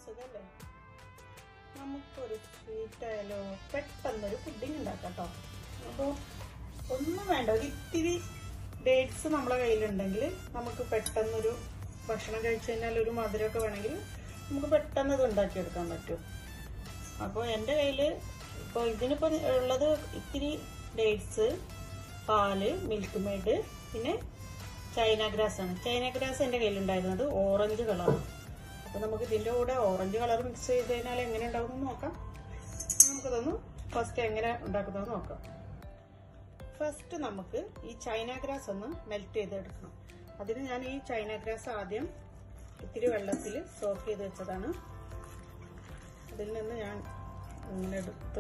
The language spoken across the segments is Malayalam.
സുഖല്ലേ നമുക്കൊരു സ്വീറ്റ് ആയാലോ പെട്ടെന്നൊരു പുഡിംഗ് ഉണ്ടാക്കാം കേട്ടോ അപ്പോൾ ഒന്നും വേണ്ട ഒരു ഇത്തിരി ഡേറ്റ്സ് നമ്മളെ കയ്യിലുണ്ടെങ്കിൽ നമുക്ക് പെട്ടെന്നൊരു ഭക്ഷണം കഴിച്ചു കഴിഞ്ഞാൽ ഒരു മധുരമൊക്കെ വേണമെങ്കിൽ നമുക്ക് പെട്ടെന്ന് ഇത് ഉണ്ടാക്കിയെടുക്കാൻ പറ്റും അപ്പോൾ എൻ്റെ കയ്യിൽ ഇപ്പോൾ ഇതിനിപ്പോൾ ഉള്ളത് ഇത്തിരി ഡേറ്റ്സ് പാല് മിൽക്ക് മെയ്ഡ് പിന്നെ ചൈന ഗ്രാസ് ആണ് ചൈന ഗ്രാസ് എൻ്റെ കയ്യിലുണ്ടായിരുന്നത് ഓറഞ്ച് കളറാണ് അപ്പോൾ നമുക്ക് ഇതിൻ്റെ കൂടെ ഓറഞ്ച് കളർ മിക്സ് ചെയ്ത് കഴിഞ്ഞാൽ എങ്ങനെ ഉണ്ടാവും എന്ന് നോക്കാം നമുക്കതൊന്ന് ഫസ്റ്റ് എങ്ങനെ ഉണ്ടാക്കുന്നത് നോക്കാം ഫസ്റ്റ് നമുക്ക് ഈ ചൈന ഗ്രാസ് ഒന്ന് മെൽറ്റ് ചെയ്തെടുക്കണം അതിന് ഞാൻ ഈ ചൈന ഗ്രാസ് ആദ്യം ഇത്തിരി വെള്ളത്തിൽ സോക്ക് ചെയ്ത് വെച്ചതാണ് അതിൽ നിന്ന് ഞാൻ ഇങ്ങനെ എടുത്ത്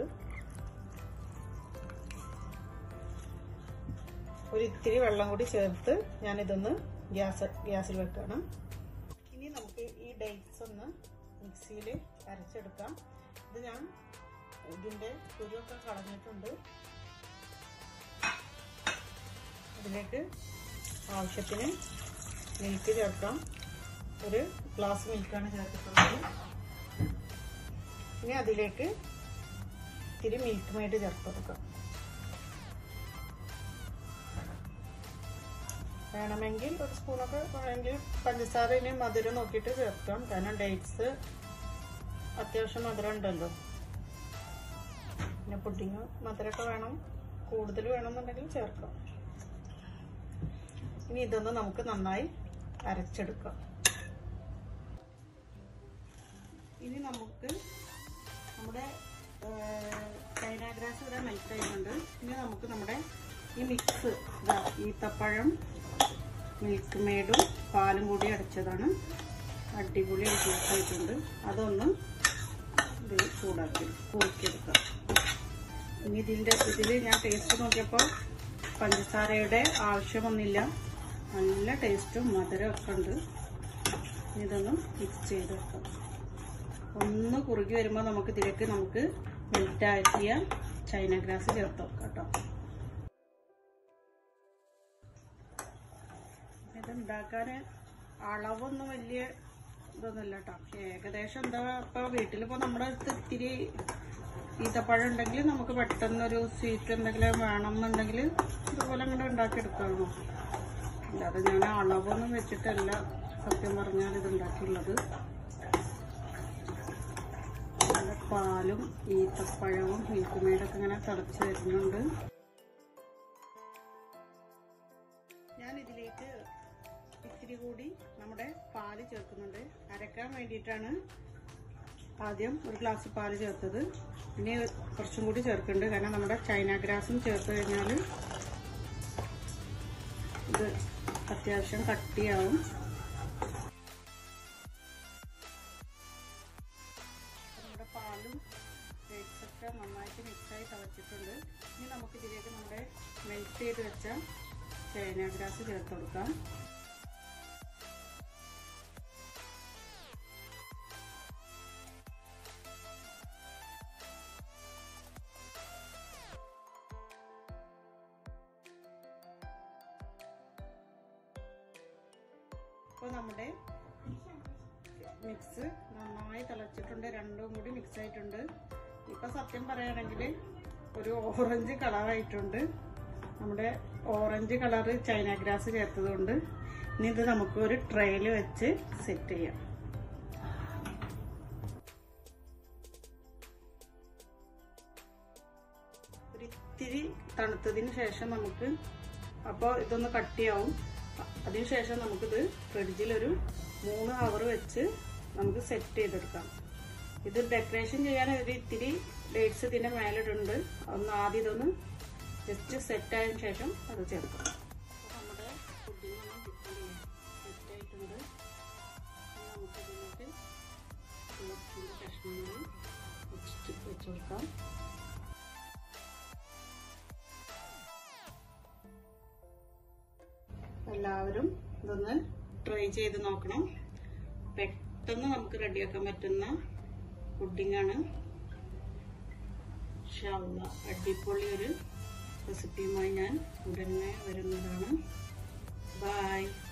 ഒരു ഇത്തിരി വെള്ളം കൂടി ചേർത്ത് ഞാനിതൊന്ന് ഗ്യാസ് ഗ്യാസിൽ വെക്കണം ഇനി നമുക്ക് ഈ ഡേറ്റ്സ് ഒന്ന് മിക്സിയിൽ അരച്ചെടുക്കാം ഇത് ഞാൻ ഇതിൻ്റെ കുരുവൊക്കെ കളഞ്ഞിട്ടുണ്ട് അതിലേക്ക് ആവശ്യത്തിന് മിൽക്ക് ചേർക്കാം ഒരു ഗ്ലാസ് മിൽക്കാണ് ചേർത്തിട്ടുള്ളത് ഇനി അതിലേക്ക് ഇത്തിരി മിൽക്ക് മെയ്ഡ് ചേർത്ത് കൊടുക്കാം വേണമെങ്കിൽ ഒരു സ്പൂണൊക്കെ വേണമെങ്കിൽ പഞ്ചസാര ഇനി മധുരം നോക്കിയിട്ട് ചേർക്കാം കാരണം ഡേറ്റ്സ് അത്യാവശ്യം മധുരം ഉണ്ടല്ലോ പിന്നെ പുഡിങ് മധുരമൊക്കെ വേണം കൂടുതൽ വേണമെന്നുണ്ടെങ്കിൽ ചേർക്കാം ഇനി ഇതൊന്ന് നമുക്ക് നന്നായി അരച്ചെടുക്കാം ഇനി നമുക്ക് നമ്മുടെ ചൈന ഗ്രാസ് ഇവിടെ മെൽറ്റ് ചെയ്യുന്നുണ്ട് ഇനി നമുക്ക് നമ്മുടെ ഈ മിക്സ് ഈത്തപ്പഴം മിൽക്ക് മെയ്ഡും പാലും കൂടി അടച്ചതാണ് അടിപൊളി ആയിട്ടുണ്ട് അതൊന്ന് ഇത് ചൂടാക്കി കുറുക്കിയെടുക്കാം ഇനി ഇതിൻ്റെ ഇതിൽ ഞാൻ ടേസ്റ്റ് നോക്കിയപ്പോൾ പഞ്ചസാരയുടെ ആവശ്യമൊന്നുമില്ല നല്ല ടേസ്റ്റും മധുരമൊക്കെ ഉണ്ട് ഇതൊന്ന് മിക്സ് ചെയ്ത് വെക്കാം ഒന്ന് കുറുകി വരുമ്പോൾ നമുക്ക് ഇതിലേക്ക് നമുക്ക് മെൽറ്റാക്കിയ ചൈന ഗ്രാസ് ചേർത്ത് വെക്കാം കേട്ടോ ഇത് ഉണ്ടാക്കാൻ അളവൊന്നും വലിയ ഇതൊന്നുമില്ല കേട്ടോ ഏകദേശം എന്താ ഇപ്പൊ വീട്ടിലിപ്പോ നമ്മുടെ അടുത്ത് ഇത്തിരി ഈത്തപ്പഴം ഉണ്ടെങ്കിൽ നമുക്ക് പെട്ടെന്നൊരു സ്വീറ്റ് എന്തെങ്കിലും വേണമെന്നുണ്ടെങ്കിൽ ഇതുപോലെ അങ്ങനെ ഉണ്ടാക്കിയെടുക്കാമോ അല്ലാതെ ഞാൻ അളവൊന്നും വെച്ചിട്ടല്ല സത്യം പറഞ്ഞാൽ ഇത് ഉണ്ടാക്കിയുള്ളത് നല്ല പാലും ഈത്തപ്പഴവും മിൽക്ക് മെയ്ഡൊക്കെ ഇങ്ങനെ തിളച്ച് വരുന്നുണ്ട് ഞാൻ ഇതിലേക്ക് ഇത്തിരി കൂടി നമ്മുടെ പാല് ചേർക്കുന്നുണ്ട് അരക്കാൻ വേണ്ടിയിട്ടാണ് ആദ്യം ഒരു ഗ്ലാസ് പാല് ചേർത്തത് ഇനി കുറച്ചും കൂടി ചേർക്കുന്നുണ്ട് കാരണം നമ്മുടെ ചൈന ഗ്രാസും ചേർത്ത് കഴിഞ്ഞാൽ ഇത് അത്യാവശ്യം കട്ടിയാവും നമ്മുടെ പാലും ഒക്കെ നന്നായിട്ട് മിക്സായി തിളച്ചിട്ടുണ്ട് ഇനി നമുക്ക് ഇതിലേക്ക് നമ്മുടെ മെൽറ്റ് ചെയ്ത് വെച്ച ചൈന ഗ്രാസ് ചേർത്ത് കൊടുക്കാം ഇപ്പോൾ നമ്മുടെ മിക്സ് നന്നായി തിളച്ചിട്ടുണ്ട് രണ്ടും കൂടി മിക്സ് ആയിട്ടുണ്ട് ഇപ്പൊ സത്യം പറയുകയാണെങ്കിൽ ഒരു ഓറഞ്ച് കളറായിട്ടുണ്ട് നമ്മുടെ ഓറഞ്ച് കളറ് ചൈന ഗ്രാസ് ചേർത്തതുകൊണ്ട് ഇനി ഇത് നമുക്ക് ഒരു ട്രെയിൽ വെച്ച് സെറ്റ് ചെയ്യാം ഒരു ഇത്തിരി തണുത്തതിന് ശേഷം നമുക്ക് അപ്പോൾ ഇതൊന്ന് കട്ടിയാവും അതിനുശേഷം നമുക്കിത് ഫ്രിഡ്ജിൽ ഒരു മൂന്ന് അവർ വെച്ച് നമുക്ക് സെറ്റ് ചെയ്തെടുക്കാം ഇത് ഡെക്കറേഷൻ ചെയ്യാൻ ഒരു ഇത്തിരി ഡേറ്റ്സ് ഇതിന്റെ മേലിടുണ്ട് ഒന്ന് ആദ്യം ഇതൊന്ന് ജസ്റ്റ് സെറ്റ് ആയതിനു ശേഷം അത് ചേർക്കാം നമ്മുടെ പുഡിംഗ് ഒന്ന് സെറ്റ് ആയിട്ടുണ്ട് നമുക്കതിലേക്ക് കഷ്ണങ്ങൾ വെച്ചിട്ട് വെച്ച് കൊടുക്കാം എല്ലാവരും ഇതൊന്ന് ട്രൈ ചെയ്ത് നോക്കണം പെട്ടെന്ന് നമുക്ക് റെഡിയാക്കാൻ പറ്റുന്ന പുഡിങ്ങാണ് ഷാവുക അടിപൊളി ഒരു റെസിപ്പിയുമായി ഞാൻ ഉടനെ വരുന്നതാണ് ബായ്